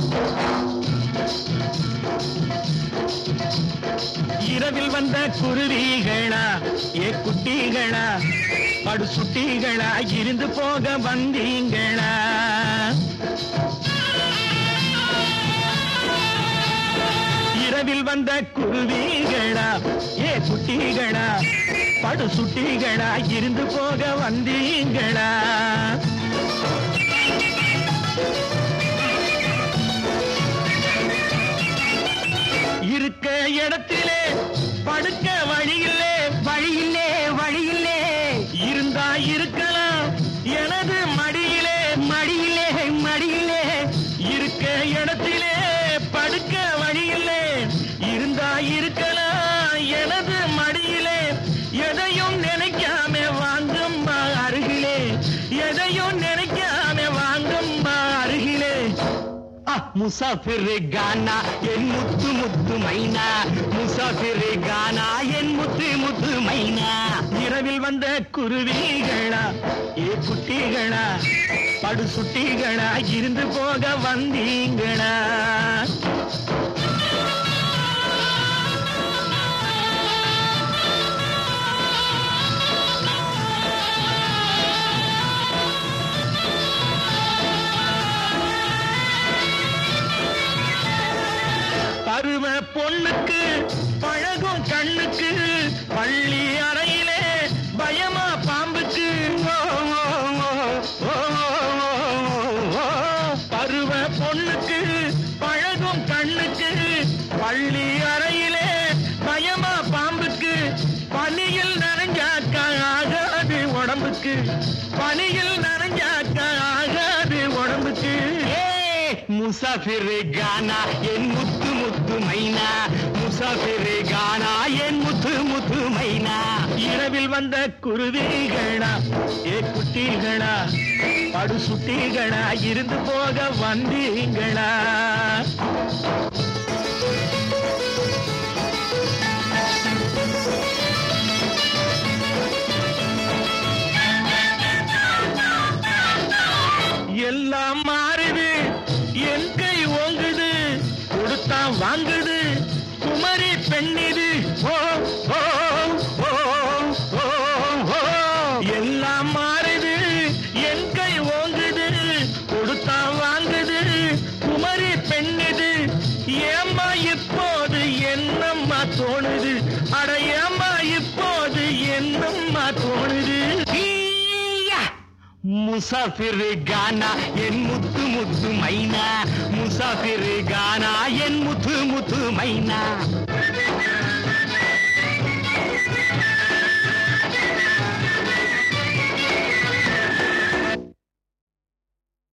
இரவில் வந்த குருவிகளா ஏ குட்டிகளா படு சுட்டிகளா இருந்து போக வந்தீங்களா இரவில் வந்த குருவிகளா ஏ குட்டிகளா படு சுட்டிகளா இருந்து போக வந்தீங்களா இருக்க இடத்திலே படுக்க வழியில்லே வழியில்லே வழியில்லே இருந்தா இருக்கலாம் எனது மடியிலே மடியிலே மடியிலே இருக்க இடத்திலே படுக்க வழியில்லே இருந்தா இருக்கலாம் எனது மடியிலே எதையும் நினைக்காம வாங்கம்மா அருகிலே எதையும் நினைக்காம வாங்கம்மா அருகிலே முசாஃபிர் கானா என் முத்து முத்து மைனா முசாஃபிர் கானா என் முத்து முத்து மைனா இரவில் வந்த குருவிகளா ஏ குட்டிகளா படு சுட்டிகளா இருந்து போக வந்தீங்களா பருவ பொண்ணுக்கு பழகும் கண்ணுக்கு பள்ளி அறையிலே பயமா பாம்புக்கு ஓ, ஓ, ஓ, ஓ, ஓ, ஓ. பருவ பொண்ணுக்கு பழகும் கண்ணுக்கு பள்ளி அறையிலே பயமா பாம்புக்கு பனியில் நனைஞ்சாக்க ஆகாது உடம்புக்கு பனியில் நனைஞ்சாக்க ஆகாது உடம்புக்கு முசாஃபிர் கானா என் முத்து முத்து மைனா முசாஃபிர் கானா என் முத்து முத்து மைனா இரவில் வந்த குருவிகளா ஏ குட்டிகளா படு சுட்டிகளா இருந்து போக வந்தீங்களா எல்லாம் மாறுது என் கை ஓங்குது கொடுத்தா வாங்குது குமரி பெண்ணிது ஓ ஓ ஓ ஓ ஓ எல்லாம் மாறுது என் கை ஓங்குது கொடுத்தா வாங்குது குமரி பெண்ணிது ஏம்மா இப்போது என்னம்மா தோணுது அட ஏம்மா இப்போது என்னம்மா தோணுது ஈயா! முசாஃபிர் கானா என் முத்து முத்து மைனா முசாஃபிர் கானா என் முத்து முத்து மைனா